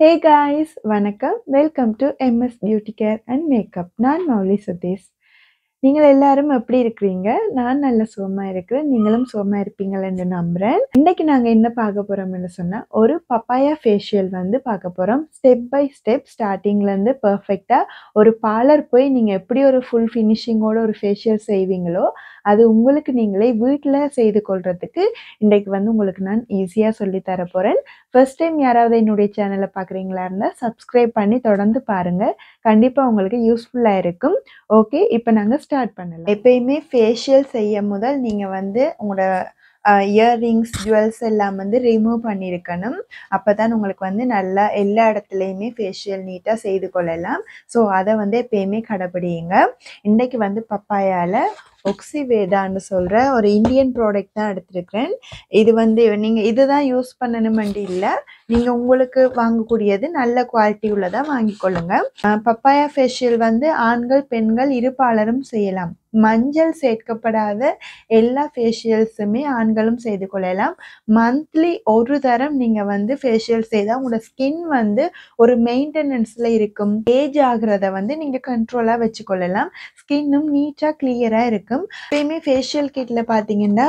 ஹே guys வணக்கம் welcome to MS beauty care and makeup நான் மௌலி சதீஷ் நீங்கள் எல்லாரும் எப்படி இருக்கிறீங்க நான் நல்ல சுகமா இருக்கிறேன் நீங்களும் சுகமா இருப்பீங்கன்னு நம்புறேன் இன்னைக்கு நாங்கள் என்ன பார்க்க போறோம்னு சொன்னால் ஒரு பப்பாயா ஃபேஷியல் வந்து பார்க்க போகிறோம் ஸ்டெப் பை ஸ்டெப் ஸ்டார்டிங்லேருந்து பர்ஃபெக்டாக ஒரு பார்லர் போய் நீங்கள் எப்படி ஒரு ஃபுல் ஃபினிஷிங்கோட ஒரு ஃபேஷியல் செய்வீங்களோ அது உங்களுக்கு நீங்களே வீட்டில் செய்து கொள்றதுக்கு இன்றைக்கு வந்து உங்களுக்கு நான் ஈஸியாக சொல்லி தர போகிறேன் ஃபர்ஸ்ட் டைம் யாராவது என்னுடைய சேனலை பார்க்குறீங்களா இருந்தால் சப்ஸ்கிரைப் பண்ணி தொடர்ந்து பாருங்கள் கண்டிப்பாக உங்களுக்கு யூஸ்ஃபுல்லாக இருக்கும் ஓகே இப்போ நாங்கள் ஸ்டார்ட் பண்ணலாம் எப்பயுமே ஃபேஷியல் செய்ய முதல் நீங்கள் வந்து உங்களோட இயர்ரிங்ஸ் ஜுவல்ஸ் எல்லாம் வந்து ரிமூவ் பண்ணியிருக்கணும் அப்போ தான் உங்களுக்கு வந்து நல்லா எல்லா இடத்துலையுமே ஃபேஷியல் நீட்டாக செய்து கொள்ளலாம் ஸோ அதை வந்து எப்பயுமே கடைப்பிடிங்க இன்றைக்கு வந்து பப்பாயால் ஒக்சிவேதான்னு சொல்கிற ஒரு இந்தியன் ப்ராடக்ட் தான் எடுத்திருக்கிறேன் இது வந்து நீங்கள் இதுதான் யூஸ் பண்ணணுமெண்டு இல்லை நீங்கள் உங்களுக்கு வாங்கக்கூடியது நல்ல குவாலிட்டி உள்ளதாக வாங்கிக்கொள்ளுங்க பப்பாயா ஃபேஷியல் வந்து ஆண்கள் பெண்கள் இருப்பாளரும் செய்யலாம் மஞ்சள் சேர்க்கப்படாத எல்லா ஃபேஷியல்ஸுமே ஆண்களும் செய்து கொள்ளலாம் மந்த்லி ஒரு தரம் நீங்கள் வந்து ஃபேஷியல் செய்தால் உங்களோட ஸ்கின் வந்து ஒரு மெயின்டெனன்ஸில் இருக்கும் ஏஜ் ஆகிறத வந்து நீங்கள் கண்ட்ரோலாக வச்சுக்கொள்ளலாம் ஸ்கின்னும் நீட்டாக கிளியராக இருக்கும் எப்பயுமே ஃபேஷியல் கிட்டில் பார்த்தீங்கன்னா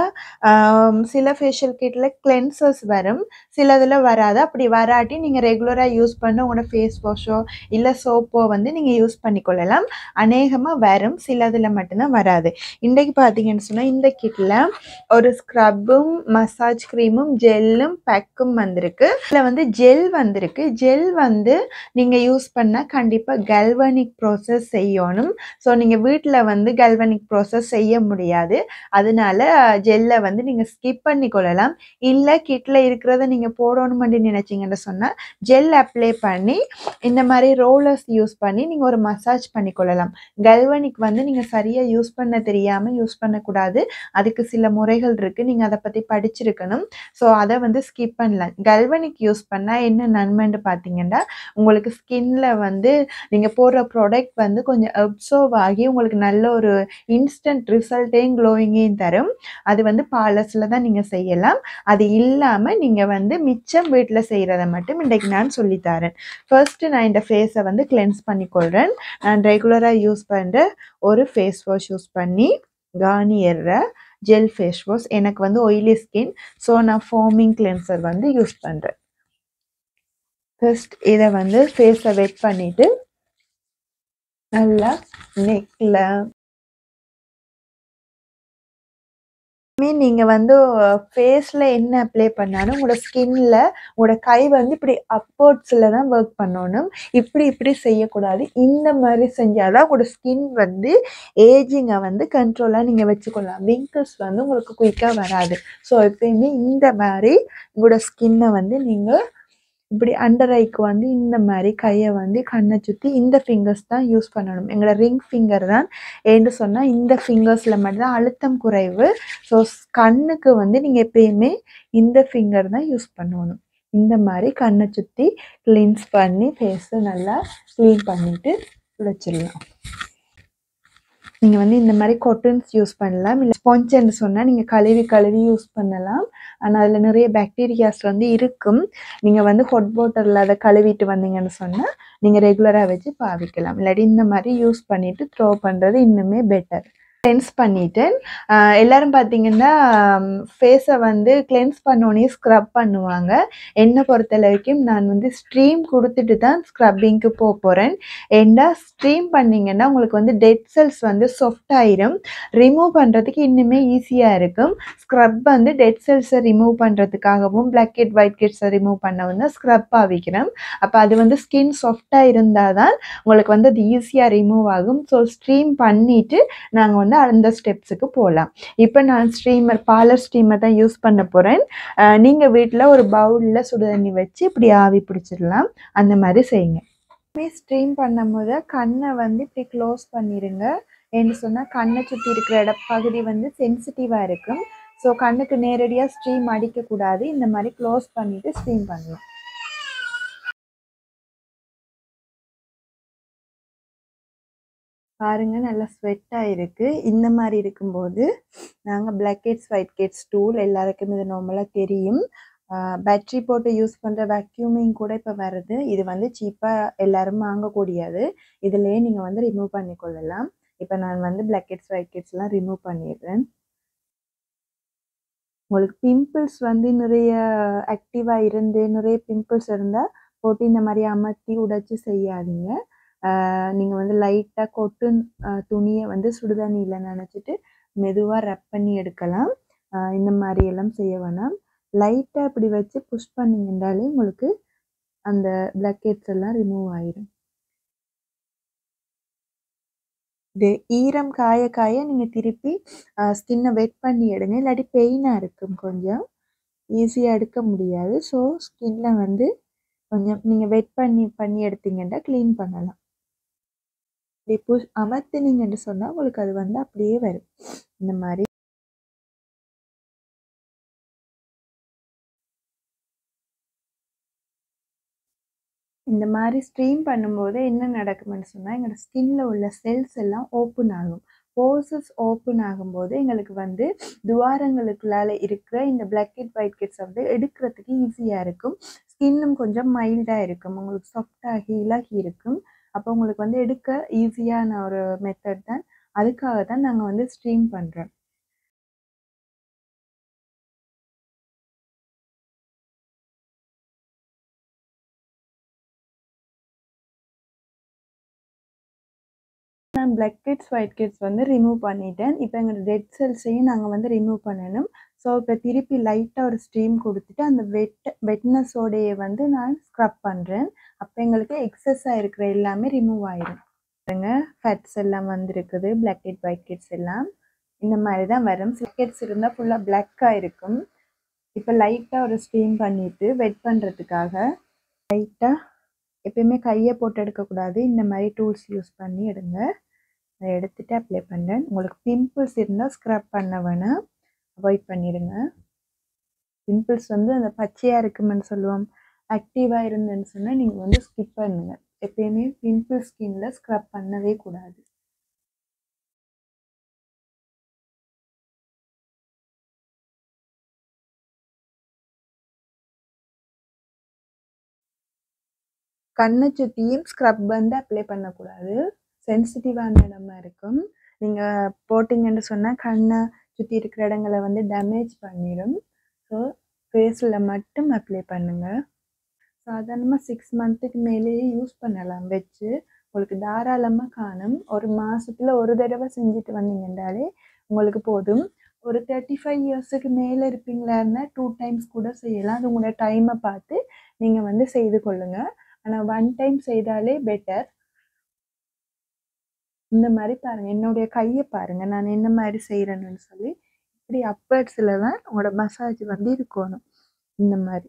சில ஃபேஷியல் கிட்டில் கிளென்சர்ஸ் வரும் சிலதில் வராது அப்படி வராட்டி நீங்கள் ரெகுலராக யூஸ் பண்ண உங்களோட ஃபேஸ் வாஷோ இல்லை சோப்போ வந்து நீங்கள் யூஸ் பண்ணிக்கொள்ளலாம் அநேகமாக வரும் சிலதில் மட்டும்தான் வராது இன்றைக்கு பார்த்தீங்கன்னு சொன்னால் இந்த கிட்டில் ஒரு ஸ்க்ரப்பும் மசாஜ் க்ரீமும் ஜெல்லும் பேக்கும் வந்திருக்கு இதில் வந்து ஜெல் வந்திருக்கு ஜெல் வந்து நீங்கள் யூஸ் பண்ணால் கண்டிப்பாக கல்வனிக் ப்ராசஸ் செய்யணும் ஸோ நீங்கள் வீட்டில் வந்து கல்வனிக் ப்ராசஸ் செய்ய முடியாது அதனால ஜெல்லை வந்து நீங்கள் ஸ்கிப் பண்ணி கொள்ளலாம் இல்லை கிட்டில் இருக்கிறத நீங்கள் போடணுமெண்டு நினச்சிங்கன்னு சொன்னால் ஜெல் அப்ளை பண்ணி இந்த மாதிரி ரோலர்ஸ் யூஸ் பண்ணி நீங்கள் ஒரு மசாஜ் பண்ணி கொள்ளலாம் கல்வனிக் வந்து நீங்கள் சரியாக யூஸ் பண்ண தெரியாமல் யூஸ் பண்ணக்கூடாது அதுக்கு சில முறைகள் இருக்குது நீங்கள் அதை பற்றி படிச்சிருக்கணும் ஸோ அதை வந்து ஸ்கிப் பண்ணலாம் கல்வனிக் யூஸ் பண்ணால் என்ன நன்மைன்னு பார்த்தீங்கன்னா உங்களுக்கு ஸ்கின்ல வந்து நீங்கள் போடுற ப்ராடக்ட் வந்து கொஞ்சம் அப்சர்வ் ஆகி உங்களுக்கு நல்ல ஒரு இன்ஸ்டன்ட் ரிசல்ட்டையும் க்ளோயிங்கையும் தரும் அது வந்து பார்லர்ஸில் தான் நீங்கள் செய்யலாம் அது இல்லாமல் நீங்கள் வந்து மிச்சம் வீட்டில் செய்கிறத மட்டும் இன்றைக்கு நான் சொல்லித்தரேன் ஃபர்ஸ்ட்டு நான் இந்த ஃபேஸை வந்து கிளென்ஸ் பண்ணிக்கொள்கிறேன் நான் ரெகுலராக யூஸ் பண்ணுற ஒரு ஃபேஸ் வாஷ் யூஸ் பண்ணி கார்னியர்ற ஜெல் ஃபேஸ் வாஷ் எனக்கு வந்து ஒயிலி ஸ்கின் ஸோ நான் ஃபோமிங் கிளென்சர் வந்து யூஸ் பண்ணுறேன் ஃபர்ஸ்ட் இதை வந்து ஃபேஸை வெட் பண்ணிவிட்டு நல்லா நெக்கில் நீங்கள் வந்து ஃபேஸில் என்ன அப்ளை பண்ணாலும் உங்களோட ஸ்கின்ல உங்களோட கை வந்து இப்படி அப்போர்ட்ஸில் தான் ஒர்க் பண்ணணும் இப்படி இப்படி செய்யக்கூடாது இந்த மாதிரி செஞ்சால் தான் உங்களோட ஸ்கின் வந்து ஏஜிங்கை வந்து கண்ட்ரோலாக நீங்கள் வச்சுக்கொள்ளலாம் விங்கிள்ஸ் வந்து உங்களுக்கு குயிக்காக வராது ஸோ எப்பயுமே இந்த மாதிரி உங்களோட ஸ்கின்னை வந்து நீங்கள் இப்படி அண்டர் ஐக்கு வந்து இந்த மாதிரி கையை வந்து கண்ணை சுற்றி இந்த ஃபிங்கர்ஸ் தான் யூஸ் பண்ணணும் எங்களோட ரிங் ஃபிங்கர் தான் ஏன்னு சொன்னால் இந்த ஃபிங்கர்ஸில் மட்டும்தான் அழுத்தம் குறைவு ஸோ கண்ணுக்கு வந்து நீங்கள் எப்பயுமே இந்த ஃபிங்கர் தான் யூஸ் பண்ணணும் இந்த மாதிரி கண்ணை சுற்றி கிளீன்ஸ் பண்ணி ஃபேஸை நல்லா க்ளீன் பண்ணிவிட்டு வச்சிடலாம் நீங்கள் வந்து இந்த மாதிரி கொட்டன்ஸ் யூஸ் பண்ணலாம் இல்லை ஸ்பான்ச்சுன்னு சொன்னால் நீங்கள் கழுவி கழுவி யூஸ் பண்ணலாம் ஆனால் அதில் நிறைய பாக்டீரியாஸ் வந்து இருக்கும் நீங்கள் வந்து ஹொட் வாட்டரில் அதை கழுவிட்டு வந்தீங்கன்னு சொன்னால் நீங்கள் ரெகுலராக வச்சு பாவிக்கலாம் இல்லாட்டி இந்த மாதிரி யூஸ் பண்ணிவிட்டு த்ரோ பண்ணுறது இன்னுமே பெட்டர் கிளென்ஸ் பண்ணிட்டேன் எல்லாரும் பார்த்தீங்கன்னா ஃபேஸை வந்து கிளென்ஸ் பண்ணோன்னே ஸ்க்ரப் பண்ணுவாங்க என்னை பொறுத்த வரைக்கும் நான் வந்து ஸ்ட்ரீம் கொடுத்துட்டு தான் ஸ்க்ரப்பிங்க்கு போக போகிறேன் ஏண்டா ஸ்ட்ரீம் பண்ணிங்கன்னா உங்களுக்கு வந்து டெட் செல்ஸ் வந்து சொஃப்ட் ஆயிரும் ரிமூவ் பண்ணுறதுக்கு இன்னுமே ஈஸியாக இருக்கும் ஸ்க்ரப் வந்து டெட் செல்ஸை ரிமூவ் பண்ணுறதுக்காகவும் பிளாக் ஹெட் ஒயிட் ஹெட்ஸை ரிமூவ் பண்ணவும் தான் ஸ்க்ரப் ஆவிக்கிறோம் அப்போ அது வந்து ஸ்கின் சாஃப்டாக இருந்தால் தான் உங்களுக்கு வந்து அது ஈஸியாக ரிமூவ் ஆகும் ஸோ ஸ்ட்ரீம் பண்ணிவிட்டு நாங்கள் வந்து அந்த ஸ்டெப்ஸுக்கு போகலாம் இப்போ நான் ஸ்ட்ரீமர் பார்லர் ஸ்டீமர் தான் யூஸ் பண்ண போகிறேன் நீங்கள் வீட்டில் ஒரு பவுலில் சுடு தண்ணி வச்சு இப்படி ஆவி பிடிச்சிடலாம் அந்த மாதிரி செய்யுங்க ஸ்ட்ரீம் பண்ணும் போது கண்ணை வந்து இப்படி க்ளோஸ் பண்ணிடுங்க ஏன்னு சொன்னால் கண்ணை சுற்றி இருக்கிற இட பகுதி வந்து சென்சிட்டிவாக இருக்கும் ஸோ கண்ணுக்கு நேரடியாக ஸ்ட்ரீம் அடிக்கக்கூடாது இந்த மாதிரி க்ளோஸ் பண்ணிவிட்டு ஸ்ட்ரீம் பண்ணலாம் பாருங்க நல்லா ஸ்வெட்டாக இருக்குது இந்த மாதிரி இருக்கும்போது நாங்கள் blackheads whiteheads tool எல்லாருக்கும் இது நார்மலாக தெரியும் பேட்ரி போட்டு யூஸ் பண்ணுற வேக்யூமிங் கூட இப்போ வருது இது வந்து சீப்பாக எல்லாரும் வாங்கக்கூடியது இதுலேயே நீங்கள் வந்து ரிமூவ் பண்ணி கொள்ளலாம் இப்போ நான் வந்து பிளாக்கெட்ஸ் ஒயிட் கிட்ஸ்லாம் ரிமூவ் பண்ணிடுறேன் உங்களுக்கு பிம்பிள்ஸ் வந்து நிறைய ஆக்டிவாக இருந்து நிறைய பிம்பிள்ஸ் இருந்தால் போட்டு இந்த மாதிரி அமர்த்தி உடைச்சி செய்யாதீங்க நீங்கள் வந்து லைட்டாக கொட்டு துணியை வந்து சுடுதண்ணியில் நினச்சிட்டு மெதுவாக ரப் பண்ணி எடுக்கலாம் இந்த மாதிரி எல்லாம் செய்ய வேணாம் லைட்டாக இப்படி வச்சு புஷ் பண்ணிங்கன்றாலே உங்களுக்கு அந்த பிளக்கெட்ஸ் எல்லாம் ரிமூவ் ஆயிடும் இது ஈரம் காய காய நீங்கள் திருப்பி ஸ்கின்னை வெட் பண்ணி எடுங்க இல்லாட்டி பெயினாக இருக்கும் கொஞ்சம் ஈஸியாக எடுக்க முடியாது ஸோ ஸ்கின்னை வந்து கொஞ்சம் நீங்கள் வெட் பண்ணி பண்ணி எடுத்தீங்கன்னா க்ளீன் பண்ணலாம் இப்படி புஷ் அமர்த்தினீங்கன்னு சொன்னால் உங்களுக்கு அது வந்து அப்படியே வரும் இந்த மாதிரி இந்த மாதிரி ஸ்ட்ரீம் பண்ணும்போது என்ன நடக்கும்னு சொன்னால் எங்களோட ஸ்கின்ல உள்ள செல்ஸ் எல்லாம் ஓப்பன் ஆகும் போர்சஸ் ஓப்பன் ஆகும்போது எங்களுக்கு வந்து துவாரங்களுக்குள்ளால இருக்கிற இந்த பிளாக்கெட் ஒயிட் கிட்ஸ் வந்து எடுக்கிறதுக்கு ஈஸியாக இருக்கும் ஸ்கின்னும் கொஞ்சம் மைல்டாக இருக்கும் உங்களுக்கு சாஃப்டாகி இலகி இருக்கும் அப்போ உங்களுக்கு வந்து எடுக்க ஈஸியான ஒரு மெத்தட் தான் அதுக்காக தான் நாங்கள் வந்து ஸ்ட்ரீம் பண்ணுறோம் நான் பிளாக் கிட்ஸ் ஒயிட் கிட்ஸ் வந்து ரிமூவ் பண்ணிட்டேன் இப்போ எங்களோட டெட் செல்ஸையும் நாங்கள் வந்து ரிமூவ் பண்ணணும் ஸோ இப்போ திருப்பி லைட்டாக ஒரு ஸ்ட்ரீம் கொடுத்துட்டு அந்த வெட் வெட்னஸோடைய வந்து நான் ஸ்க்ரப் பண்ணுறேன் அப்போ எங்களுக்கு எக்ஸஸாக இருக்கிற எல்லாமே ரிமூவ் ஆயிடும் பாருங்க ஃபேட்ஸ் எல்லாம் வந்திருக்குது பிளாக் கிட் ஒயிட் கிட்ஸ் எல்லாம் இந்த மாதிரி தான் வரும் கிட்ஸ் இருந்தால் ஃபுல்லாக பிளாக்காக இருக்கும் இப்போ லைட்டாக ஒரு ஸ்ட்ரீம் பண்ணிவிட்டு வெட் பண்ணுறதுக்காக லைட்டாக எப்பயுமே கையை போட்டு எடுக்கக்கூடாது இந்த மாதிரி டூல்ஸ் யூஸ் பண்ணி எடுங்க அதை எடுத்துகிட்டு அப்ளை பண்ணுறேன் உங்களுக்கு பிம்பிள்ஸ் இருந்தால் ஸ்க்ரப் பண்ண வேணாம் அவாய்ட் பண்ணிடுங்க பிம்பிள்ஸ் வந்து அந்த பச்சையாக இருக்குமென்னு சொல்லுவோம் ஆக்டிவாக இருந்தேன்னு சொன்னால் நீங்கள் வந்து ஸ்கிப் பண்ணுங்க எப்பயுமே பிம்பிள் ஸ்கின்ல ஸ்க்ரப் பண்ணவே கூடாது கண்ணை சுற்றியும் ஸ்க்ரப் வந்து அப்ளை பண்ணக்கூடாது சென்சிட்டிவான இடமா இருக்கும் நீங்கள் போட்டிங்கன்னு சொன்னால் கண்ணை சுற்றி இருக்கிற இடங்களை வந்து டேமேஜ் பண்ணிடும் ஸோ ஃபேஸில் மட்டும் அப்ளை பண்ணுங்கள் சாதாரணமாக சிக்ஸ் மந்த்துக்கு மேலேயே யூஸ் பண்ணலாம் வச்சு உங்களுக்கு தாராளமாக காணும் ஒரு மாதத்தில் ஒரு தடவை செஞ்சுட்டு வந்தீங்கன்றாலே உங்களுக்கு போதும் ஒரு தேர்ட்டி ஃபைவ் இயர்ஸுக்கு மேலே இருப்பீங்களா இருந்தால் டூ டைம்ஸ் கூட செய்யலாம் அது உங்களோட டைமை பார்த்து நீங்கள் வந்து செய்து கொள்ளுங்கள் ஆனால் ஒன் டைம் செய்தாலே பெட்டர் இந்த மாதிரி பாருங்கள் என்னுடைய கையை பாருங்கள் நான் என்ன மாதிரி செய்கிறேன்னு சொல்லி இப்படி அப்பர்ட்ஸில் தான் உங்களோட மசாஜ் வந்து இருக்கணும் இந்த மாதிரி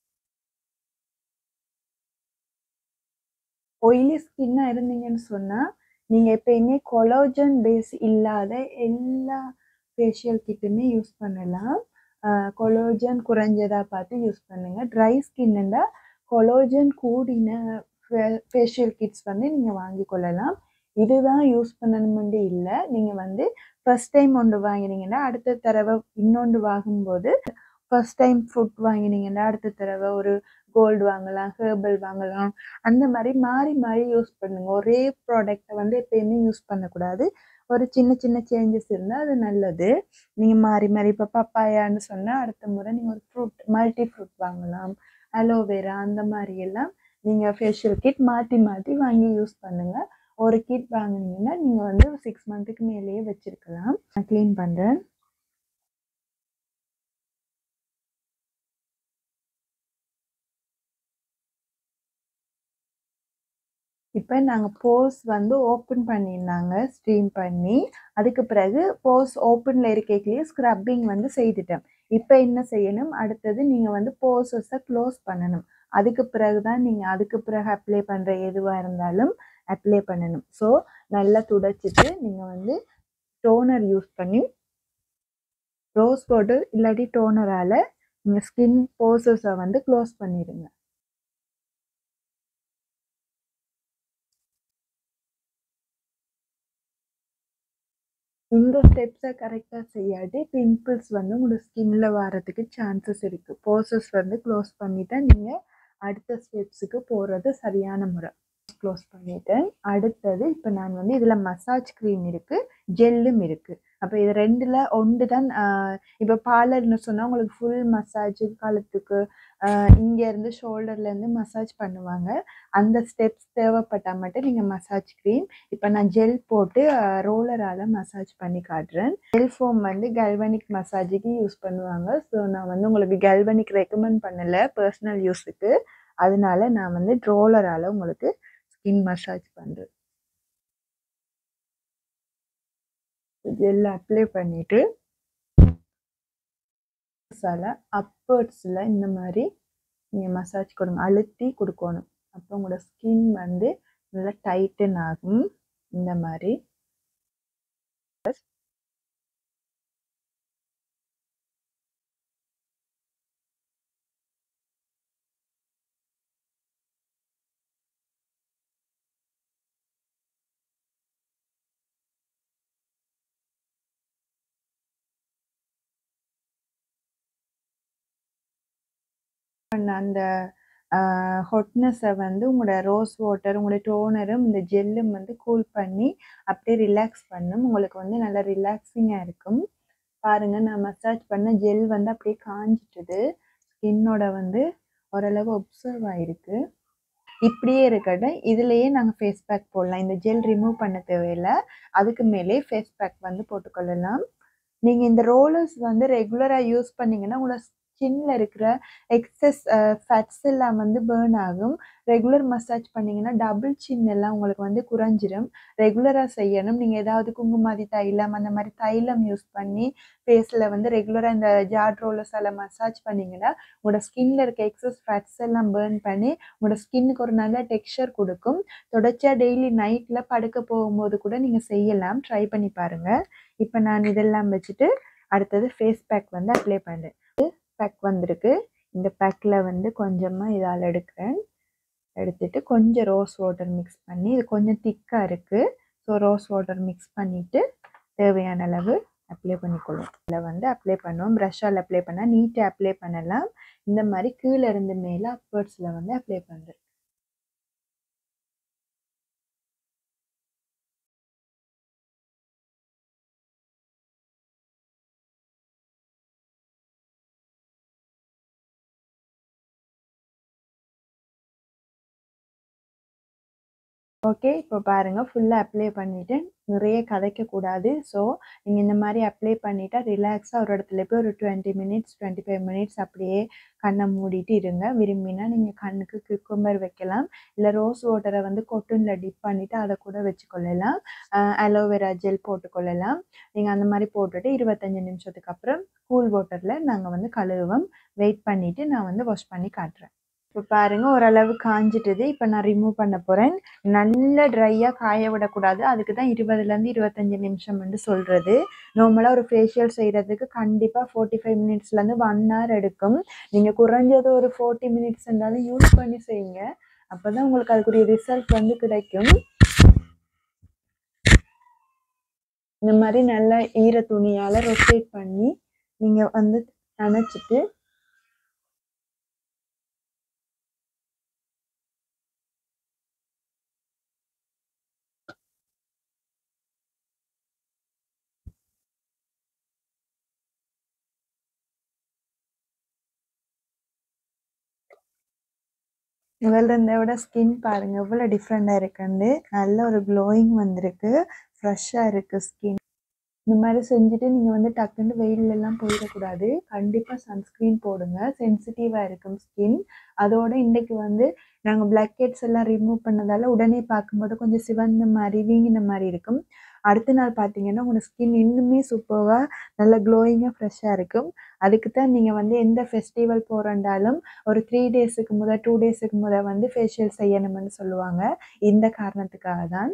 ஒயிலி ஸ்கின்னாக இருந்தீங்கன்னு சொன்னால் நீங்கள் எப்பயுமே கொலோஜன் பேஸ் இல்லாத எல்லா ஃபேஷியல் கிட்டுமே யூஸ் பண்ணலாம் கொலோஜன் குறைஞ்சதாக பார்த்து யூஸ் பண்ணுங்கள் ட்ரை ஸ்கின்னுண்டா கொலோஜன் கூடின ஃபேஷியல் கிட்ஸ் வந்து நீங்கள் வாங்கி கொள்ளலாம் இதுதான் யூஸ் பண்ணணுமெண்டு இல்லை நீங்கள் வந்து ஃபஸ்ட் டைம் ஒன்று வாங்கினீங்கன்னா அடுத்த தடவை இன்னொன்று வாங்கும்போது ஃபஸ்ட் டைம் ஃபுட் வாங்கினீங்கன்னா அடுத்த தடவை ஒரு கோல்டு வாங்கலாம் ஹேர்பல் வாங்கலாம் அந்த மாதிரி மாறி மாறி யூஸ் பண்ணுங்க ஒரே ப்ராடக்டை வந்து எப்பயுமே யூஸ் பண்ணக்கூடாது ஒரு சின்ன சின்ன சேஞ்சஸ் இருந்தால் அது நல்லது நீங்கள் மாறி மாறி இப்போ பப்பாயான்னு சொன்னால் அடுத்த முறை நீங்கள் ஒரு ஃப்ரூட் மல்டி ஃப்ரூட் வாங்கலாம் அலோவேரா அந்த மாதிரி எல்லாம் நீங்கள் ஃபேஷியல் கிட் மாற்றி மாற்றி வாங்கி யூஸ் பண்ணுங்கள் ஒரு கிட் வாங்கினீங்கன்னா நீங்கள் வந்து சிக்ஸ் மந்த்துக்கு மேலேயே வச்சுருக்கலாம் நான் க்ளீன் பண்ணுறேன் இப்போ நாங்கள் போஸ் வந்து ஓப்பன் பண்ணியிருந்தாங்க ஸ்ட்ரீம் பண்ணி அதுக்கு பிறகு போஸ் ஓப்பனில் இருக்கைக்குள்ளேயே ஸ்க்ரப்பிங் வந்து செய்துட்டேன் இப்போ என்ன செய்யணும் அடுத்தது நீங்கள் வந்து போஸஸை க்ளோஸ் பண்ணணும் அதுக்கு பிறகு தான் நீங்கள் அதுக்கு பிறகு அப்ளை பண்ணுற எதுவாக இருந்தாலும் அப்ளை பண்ணணும் ஸோ நல்லா துடைச்சிட்டு நீங்கள் வந்து டோனர் யூஸ் பண்ணி ரோஸ் வாட்டர் இல்லாட்டி டோனரால் நீங்கள் ஸ்கின் போசஸை வந்து க்ளோஸ் பண்ணிடுங்க இந்த ஸ்டெப்ஸை கரெக்டாக செய்யாட்டி பிம்பிள்ஸ் வந்து உங்களோட ஸ்கின்ல வரதுக்கு சான்சஸ் இருக்குது போர்சஸ் வந்து க்ளோஸ் பண்ணிட்டா நீங்கள் அடுத்த ஸ்டெப்ஸுக்கு போகிறது சரியான முறை க்ளோஸ் பண்ணிட்டேன் அடுத்தது இப்போ நான் வந்து இதில் மசாஜ் க்ரீம் இருக்குது ஜெல்லும் இருக்குது அப்போ இது ரெண்டில் ஒன்று தான் இப்போ பார்லர்னு சொன்னால் உங்களுக்கு ஃபுல் மசாஜ் கழுத்துக்கு இங்கேருந்து ஷோல்டர்லேருந்து மசாஜ் பண்ணுவாங்க அந்த ஸ்டெப்ஸ் தேவைப்பட்டால் மட்டும் நீங்கள் மசாஜ் க்ரீம் இப்போ நான் ஜெல் போட்டு ரோலரால் மசாஜ் பண்ணி காட்டுறேன் ஜெல் ஃபோம் வந்து கல்வனிக் மசாஜுக்கு யூஸ் பண்ணுவாங்க ஸோ நான் வந்து உங்களுக்கு கல்வனிக் ரெக்கமெண்ட் பண்ணலை பர்சனல் யூஸுக்கு அதனால நான் வந்து ரோலரால் உங்களுக்கு ஸ்கின் மசாஜ் பண்ணுறேன் ஜெல் அப்ளை பண்ணிவிட்டு அப்பர்ட்ஸில் இந்த மாதிரி நீங்கள் மசாஜ் கொடுங்க அழுத்தி கொடுக்கணும் அப்போ உங்களோட ஸ்கின் வந்து நல்லா டைட்டன் ஆகும் இந்த மாதிரி அந்த ஹொட்னஸை வந்து உங்களோட ரோஸ் வாட்டர் உங்களோட டோனரும் இந்த ஜெல்லும் வந்து கூல் பண்ணி அப்படியே ரிலாக்ஸ் பண்ணும் உங்களுக்கு வந்து நல்லா ரிலாக்ஸிங்காக இருக்கும் பாருங்கள் நான் மசாஜ் பண்ண ஜெல் வந்து அப்படியே காஞ்சிட்டுது ஸ்கின்னோட வந்து ஓரளவு ஒப்சர்வ் ஆகிருக்கு இப்படியே இருக்கட்டும் இதுலேயே நாங்கள் ஃபேஸ் பேக் போடலாம் இந்த ஜெல் ரிமூவ் பண்ண தேவையில்லை அதுக்கு மேலே ஃபேஸ் பேக் வந்து போட்டுக்கொள்ளலாம் நீங்கள் இந்த ரோலர்ஸ் வந்து ரெகுலராக யூஸ் பண்ணிங்கன்னா உங்களோட ஸ்கின்ல இருக்கிற எக்ஸஸ் ஃபேட்ஸ் எல்லாம் வந்து பேர்ன் ஆகும் ரெகுலர் மசாஜ் பண்ணிங்கன்னா டபுள் சின் எல்லாம் உங்களுக்கு வந்து குறைஞ்சிரும் ரெகுலராக செய்யணும் நீங்கள் ஏதாவது குங்குமாதி தைலம் அந்த மாதிரி தைலம் யூஸ் பண்ணி ஃபேஸில் வந்து ரெகுலராக இந்த ஜாட் ரோலர்ஸால் மசாஜ் பண்ணிங்கன்னா உங்களோட ஸ்கின்ல இருக்க எக்ஸஸ் ஃபேட்ஸ் எல்லாம் பேர்ன் பண்ணி உங்களோட ஸ்கின்னுக்கு ஒரு நல்ல டெக்ஸ்சர் கொடுக்கும் தொடர்ச்சியாக டெய்லி நைட்டில் படுக்க போகும்போது கூட நீங்கள் செய்யலாம் ட்ரை பண்ணி பாருங்கள் இப்போ நான் இதெல்லாம் வச்சுட்டு அடுத்தது ஃபேஸ் பேக் வந்து அப்ளை பண்ணுறேன் பேக் வந்திருக்கு இந்த பேக்கில் வந்து கொஞ்சமாக இதால் எடுக்கிறேன் எடுத்துட்டு கொஞ்சம் ரோஸ் வாட்டர் மிக்ஸ் பண்ணி இது கொஞ்சம் திக்காக இருக்குது ஸோ ரோஸ் வாட்டர் மிக்ஸ் பண்ணிவிட்டு தேவையான அளவு அப்ளை பண்ணிக்கொள்ளும் இதில் வந்து அப்ளை பண்ணுவோம் ப்ரஷ்ஷால் அப்ளை பண்ணால் நீட்டாக அப்ளை பண்ணலாம் இந்த மாதிரி கீழே இருந்து மேலே அப்பர்ட்ஸில் வந்து அப்ளை பண்ணுறேன் ஓகே இப்போ பாருங்கள் ஃபுல்லாக அப்ளை பண்ணிவிட்டு நிறைய கதைக்கக்கூடாது ஸோ நீங்கள் இந்த மாதிரி அப்ளை பண்ணிட்டா ரிலாக்ஸாக ஒரு இடத்துல போய் ஒரு twenty minutes twenty five minutes அப்படியே கண்ணை மூடிட்டு இருங்க விரும்பினா நீங்கள் கண்ணுக்கு குக்கும்பர் வைக்கலாம் இல்லை ரோஸ் வாட்டரை வந்து கொட்டனில் டிப் பண்ணிவிட்டு அதை கூட வச்சுக்கொள்ளலாம் அலோவேரா ஜெல் போட்டுக்கொள்ளலாம் நீங்கள் அந்த மாதிரி போட்டுட்டு இருபத்தஞ்சி நிமிஷத்துக்கு அப்புறம் கூல் வாட்டரில் நாங்கள் வந்து கழுவுவோம் வெயிட் பண்ணிவிட்டு நான் வந்து வாஷ் பண்ணி காட்டுறேன் இப்போ பாருங்கள் ஓரளவு காஞ்சிட்டுது இப்போ நான் ரிமூவ் பண்ண போகிறேன் நல்ல ட்ரையாக காய விடக்கூடாது அதுக்கு தான் இருபதுலேருந்து இருபத்தஞ்சி நிமிஷம் வந்து சொல்கிறது நார்மலாக ஒரு ஃபேஷியல் செய்கிறதுக்கு கண்டிப்பாக ஃபோர்ட்டி ஃபைவ் மினிட்ஸ்லேருந்து ஒன் ஹவர் எடுக்கும் நீங்கள் குறைஞ்சது ஒரு ஃபோர்ட்டி மினிட்ஸ் இருந்தாலும் யூஸ் பண்ணி செய்யுங்க அப்போ தான் உங்களுக்கு அதுக்குரிய ரிசல்ட் வந்து கிடைக்கும் இந்த மாதிரி நல்லா ஈர துணியால் ரொட்டேட் பண்ணி நீங்கள் வந்து நனைச்சிட்டு முதல்ல இருந்த விட ஸ்கின் பாருங்கள் எவ்வளோ டிஃப்ரெண்ட்டாக இருக்குன்னு நல்ல ஒரு க்ளோயிங் வந்திருக்கு ஃப்ரெஷ்ஷாக இருக்குது ஸ்கின் இந்த மாதிரி செஞ்சுட்டு நீங்கள் வந்து டக்குன்னு வெயிலெல்லாம் போயிடக்கூடாது கண்டிப்பாக சன்ஸ்க்ரீன் போடுங்க சென்சிட்டிவாக இருக்கும் ஸ்கின் அதோட இன்றைக்கு வந்து நாங்கள் பிளாக் ஹெட்ஸ் எல்லாம் ரிமூவ் பண்ணதால் உடனே பார்க்கும்போது கொஞ்சம் சிவந்த மாதிரி வீங்கின மாதிரி இருக்கும் அடுத்த நாள் பார்த்தீங்கன்னா உங்களோட ஸ்கின் இன்னுமே சூப்பராக நல்ல க்ளோயிங்காக ஃப்ரெஷ்ஷாக இருக்கும் அதுக்கு தான் நீங்கள் வந்து எந்த ஃபெஸ்டிவல் போகிறண்டாலும் ஒரு த்ரீ டேஸுக்கு முதல் டூ டேஸுக்கு முதல் வந்து ஃபேஷியல் செய்யணும்னு சொல்லுவாங்க இந்த காரணத்துக்காக தான்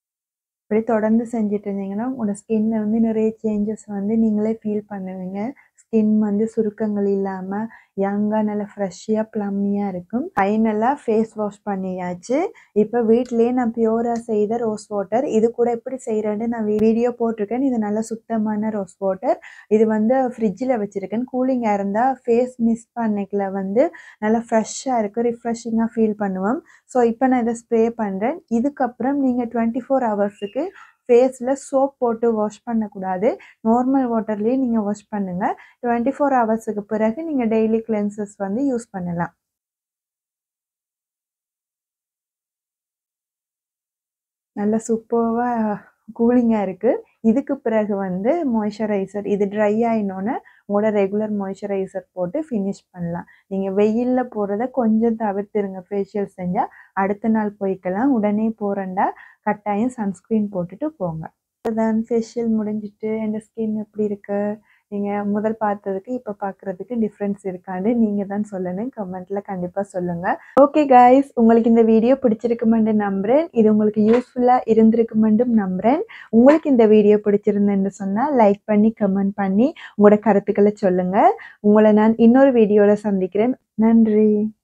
இப்படி தொடர்ந்து செஞ்சுட்டு இருந்தீங்கன்னா உங்களோட ஸ்கின்ல வந்து நிறைய சேஞ்சஸ் வந்து நீங்களே ஃபீல் பண்ணுவீங்க ஸ்கின் வந்து சுருக்கங்கள் இல்லாமல் யங்காக நல்லா ஃப்ரெஷ்ஷியாக ப்ளம்மியாக இருக்கும் ஃபைனலாக ஃபேஸ் வாஷ் பண்ணியாச்சு இப்போ வீட்டிலேயே நான் பியூராக செய்த ரோஸ் வாட்டர் இது கூட எப்படி செய்கிறேன்னு நான் வீடியோ போட்டிருக்கேன் இது நல்லா சுத்தமான ரோஸ் வாட்டர் இது வந்து ஃப்ரிட்ஜில் வச்சுருக்கேன் கூலிங்காக இருந்தால் ஃபேஸ் மிஸ் பண்ணிக்கல வந்து நல்லா ஃப்ரெஷ்ஷாக இருக்குது ரிஃப்ரெஷிங்காக ஃபீல் பண்ணுவோம் ஸோ இப்போ நான் இதை ஸ்ப்ரே பண்ணுறேன் இதுக்கப்புறம் நீங்கள் டுவெண்ட்டி ஃபோர் ஹவர்ஸுக்கு ஃபேஸில் சோப் போட்டு வாஷ் பண்ணக்கூடாது நார்மல் வாட்டர்லேயே நீங்கள் வாஷ் பண்ணுங்கள் டுவெண்ட்டி ஃபோர் ஹவர்ஸுக்கு பிறகு நீங்கள் டெய்லி கிளென்சஸ் வந்து யூஸ் பண்ணலாம் நல்ல சூப்பராக கூலிங்காக இருக்குது இதுக்கு பிறகு வந்து மாய்ஸ்சரைசர் இது ட்ரை ஆகினோன்னே உங்களோட ரெகுலர் மாய்ஸ்சரைசர் போட்டு ஃபினிஷ் பண்ணலாம் நீங்கள் வெயிலில் போகிறத கொஞ்சம் தவிர்த்துருங்க ஃபேஷியல் செஞ்சால் அடுத்த நாள் போய்க்கலாம் உடனே போகிறண்டா கட்டாயம் சன்ஸ்க்ரீன் போட்டுட்டு போங்க தான் ஃபேஷியல் முடிஞ்சிட்டு என் ஸ்கின் எப்படி இருக்கு நீங்கள் முதல் பார்த்ததுக்கு இப்போ பார்க்குறதுக்கு டிஃப்ரென்ஸ் இருக்கான்னு நீங்கள் தான் சொல்லணும் கமெண்ட்டில் கண்டிப்பாக சொல்லுங்கள் ஓகே காய்ஸ் உங்களுக்கு இந்த வீடியோ பிடிச்சிருக்குமென்று நம்புகிறேன் இது உங்களுக்கு யூஸ்ஃபுல்லாக இருந்திருக்குமெண்டும் நம்புகிறேன் உங்களுக்கு இந்த வீடியோ பிடிச்சிருந்தேன்னு சொன்னால் லைக் பண்ணி கமெண்ட் பண்ணி உங்களோட கருத்துக்களை சொல்லுங்கள் உங்களை நான் இன்னொரு வீடியோவில் சந்திக்கிறேன் நன்றி